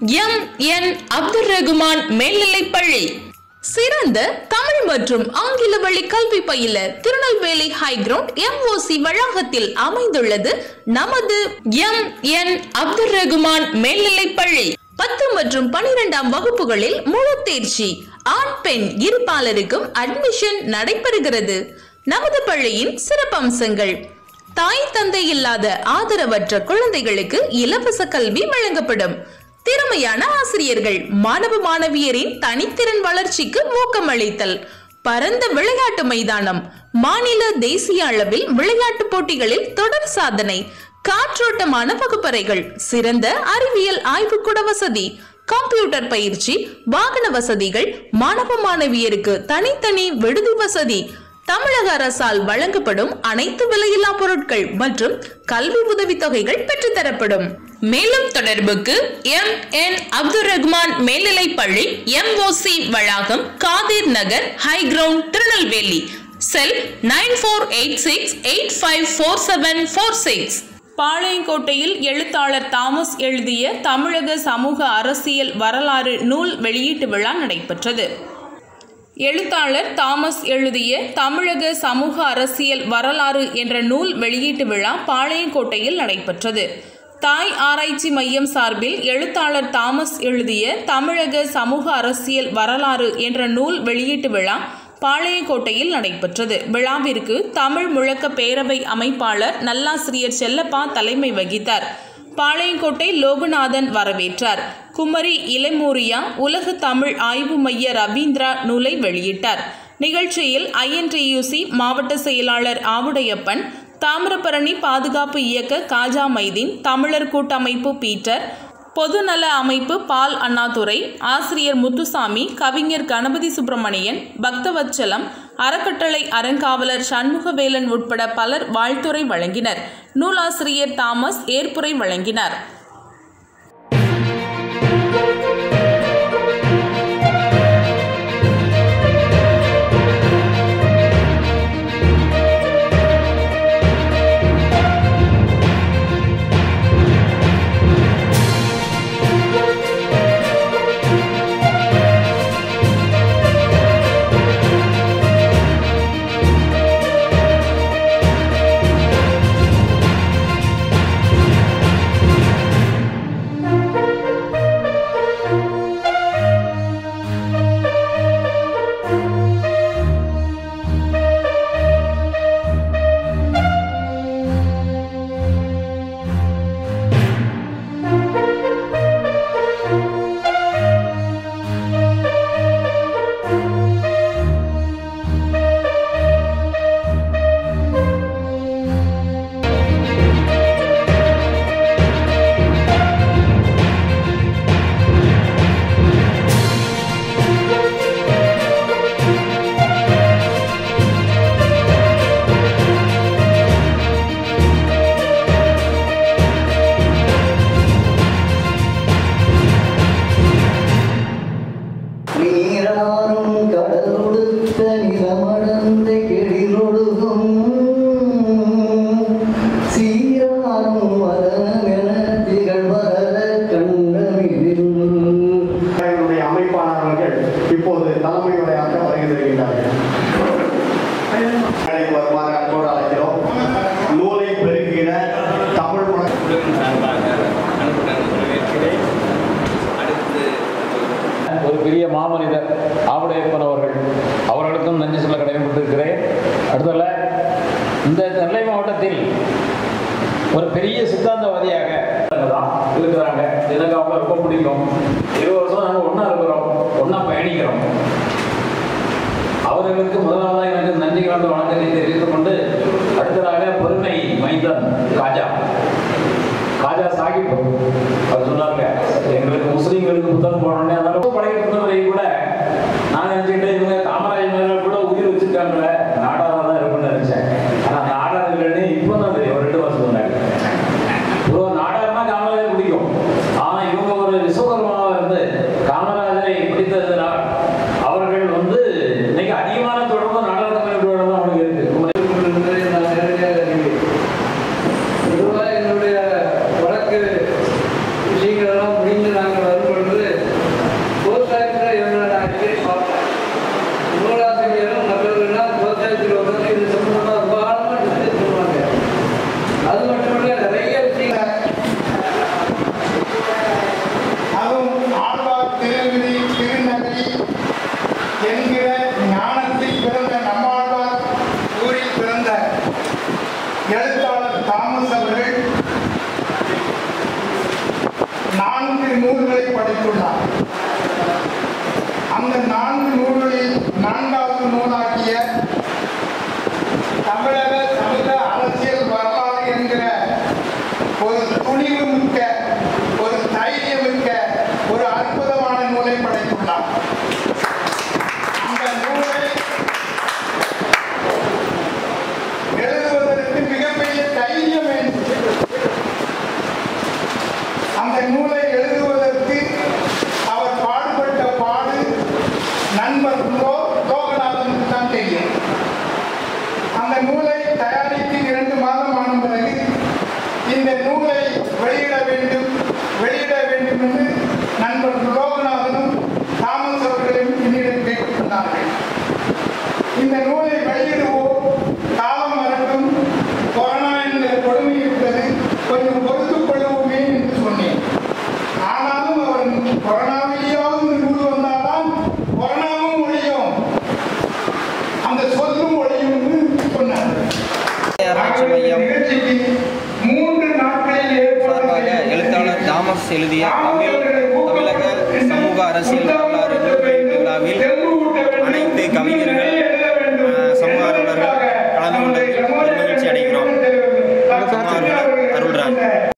M N Abdul Rahman மேல்நிலைப்பள்ளி சிறந்த தமிழ் மற்றும் ஆங்கில வழி கல்வி பயில திருநெல்வேலி ஹைகிரவுண்ட் எம்ஓசி வளாகத்தில் அமைந்துள்ளது நமது எம் என் அப்துல் ரகுமான் மேல்நிலைப்பள்ளி பத்து மற்றும் பனிரெண்டாம் வகுப்புகளில் முழு தேர்ச்சி ஆண் பெண் இருபாலருக்கும் அட்மிஷன் நடைபெறுகிறது நமது பள்ளியின் சிறப்பம்சங்கள் தாய் தந்தை இல்லாத ஆதரவற்ற குழந்தைகளுக்கு இலவச கல்வி வழங்கப்படும் திறமையான ஆசிரியர்கள் மாணவ மாணவியரின் தனித்திறன் வளர்ச்சிக்கு ஊக்கமளித்தல் பரந்த விளையாட்டு மைதானம் மாநில தேசிய அளவில் விளையாட்டு போட்டிகளில் தொடர் சாதனை காற்றோட்டமான வகுப்பறைகள் சிறந்த அறிவியல் ஆய்வுக்கூட வசதி கம்ப்யூட்டர் பயிற்சி வாகன வசதிகள் மாணவ மாணவியருக்கு தனித்தனி விடுதி வசதி தமிழக அரசால் வழங்கப்படும் அனைத்து விலையில்லா பொருட்கள் மற்றும் கல்வி உதவித்தொகைகள் பெற்றுத்தரப்படும் மேலும் தொடர்புக்கு எம் என் அப்துல் ரஹ்மான் மேல்நிலைப் பள்ளி எம்ஓசி வளாகம் Kadhir Nagar high ground Tirunelveli cell nine four eight six eight five four seven four six பாளையங்கோட்டையில் எழுத்தாளர் தாமஸ் எழுதிய தமிழக சமூக அரசியல் வரலாறு நூல் வெளியீட்டு விழா நடைபெற்றது எழுத்தாளர் தாமஸ் எழுதிய தமிழக சமூக அரசியல் வரலாறு என்ற நூல் வெளியீட்டு விழா பாளையங்கோட்டையில் நடைபெற்றது தாய் ஆராய்ச்சி மையம் சார்பில் எழுத்தாளர் தாமஸ் எழுதிய தமிழக சமூக அரசியல் வரலாறு என்ற நூல் வெளியீட்டு விழா பாளையங்கோட்டையில் நடைபெற்றது விழாவிற்கு தமிழ் முழக்க பேரவை அமைப்பாளர் நல்லாசிரியர் செல்லப்பா தலைமை வகித்தார் பாளையங்கோட்டை லோகநாதன் வரவேற்றார் குமரி இளமூரியா உலக தமிழ் ஆய்வு மைய ரவீந்திரா நூலை வெளியிட்டார் நிகழ்ச்சியில் ஐஎன்டியூசி மாவட்ட செயலாளர் ஆவுடையப்பன் தாமிரபரணி பாதுகாப்பு இயக்க காஜா மைதீன் தமிழர் கூட்டமைப்பு பீட்டர் பொதுநல அமைப்பு பால் அண்ணாதுரை ஆசிரியர் முத்துசாமி கவிஞர் கணபதி சுப்பிரமணியன் பக்தவச்சலம் அறக்கட்டளை அறங்காவலர் சண்முகவேலன் உட்பட பலர் வாழ்த்துரை வழங்கினர் நூலாசிரியர் தாமஸ் ஏற்புரை வழங்கினார் நீராறும் கடலொடுத்த நிலமடந்த கெழிலொடுகும் சீராரும் மதனமென திகழ்வர கண்டமிதில் என்னுடைய அமைப்பாளர்கள் இப்போது தலைமை உரையாற்ற வருகை தருகின்றார்கள் மேடைக்கு வருமாறு அன்போடு அழைக்கிறோம் நூலை பெருகிட தமிழ் முழக்க ஒரு பெரிய மாமனிதர் ஆவுடையப்பன் அவர்கள் அவர்களுக்கும் நன்றி சொல்ல கடமைப்பட்டிருக்கிறேன் அடுத்தல இந்த நெல்லை மாவட்டத்தில் ஒரு பெரிய சித்தாந்தவாதியாக தான் இருக்கிறாங்க எனக்கு அவங்க ரொம்ப பிடிக்கும் இருபது வருஷம் நாங்கள் ஒன்றா இருக்கிறோம் ஒன்றா பயணிக்கிறோம் அவர்களுக்கு முதலாவதாக எனக்கு நன்றி கலந்த வணக்கத்தை தெரிவித்துக் கொண்டு அடுத்ததாக பொறுமை மைந்தன் காஜா காஜா சாஹிப் அவர் சொன்னாங்க எங்களுக்கு முஸ்லீம்களுக்கு புத்தகம் போடணும்னு அதனால படைக்கிறவரை கூட நான் நினைச்சுக்கிட்டேன் இவங்க காமராஜர் மேல கூட உயிர் வச்சிருக்காங்களே நாடாக தான் இருக்கும்னு நினைச்சேன் ஆனா நாடாக இல்லைன்னு இப்போ தான் தெரியும் ஒரு ரெண்டு வருஷம் முன்னாடி ஒரு நாடகம்னா காமராஜர் பிடிக்கும் ஆனா இவங்க ஒரு விஸ்வகர்மாவா இருந்து காமராஜரை பிடித்ததுனால் அவர்கள் வந்து இன்னைக்கு அதிகமான தொடர்பு நாடகங்களோட தான் அவங்களுக்கு இருக்கு என்பதை நான் நேரடியாக அறிவேன் பொதுவாக என்னுடைய வழக்கு விஷயங்கள் எல்லாம் முடிந்து நாங்கள் வரும்பொழுது நான்கு நூல்களில் நான்காவது நூலாகிய தமிழக சமூக அரசியல் வரலாறு என்கிற ஒரு துணிவு மிக்க ஒரு தைரியம் மிக்க ஒரு அற்புதமான நூலை படைத்துள்ளார் அந்த நூலை எழுதுவதற்கு மிகப்பெரிய தைரியம் வேண்டும் அந்த நூலை எழுதுவதற்கு அவர் பாடுபட்ட பாடு நண்பர் லோ லோகநாதனுக்கு தான் தெரியும் அந்த நூலை தயாரித்து இரண்டு மாதம் ஆன பிறகு இந்த நூலை வெளியிட வேண்டும் வெளியிட வேண்டும் என்று நண்பர் லோகநாதனும் தாமஸ் அவர்களையும் என்னிடம் கேட்டுக்கொண்டார்கள் இந்த நூலை வெளியிடுவோம் காலம் வரட்டும் கொரோனா என்ற கொடுமை இருக்கிறது கொஞ்சம் பொறுத்துக் கொள்வோமே என்று சொன்னேன் ஆனாலும் அவர் கொரோனாவிலேயாவது இந்த நூல் வந்தால்தான் கொரோனாவும் ஒழியும் அந்த சொல்லும் ஒழியும் என்று சொன்னார் ஆராய்ச்சி மையம் நிகழ்ச்சிக்கு மூன்று நாட்களில் சார்பாக ஏற்பாடு எழுத்தாளர் தாமஸ் எழுதிய தமிழ் தமிழக சமூக அரசியல் வரலாறு நூல் வெளியீட்டு விழாவில் அனைத்து கவிஞர்கள் அஹ், சமூக ஆர்வலர்கள் கலந்து கொண்டதில் பெருமகிழ்ச்சி அடைகிறோம் சமூக ஆர்வலர் அருள்ராஜ்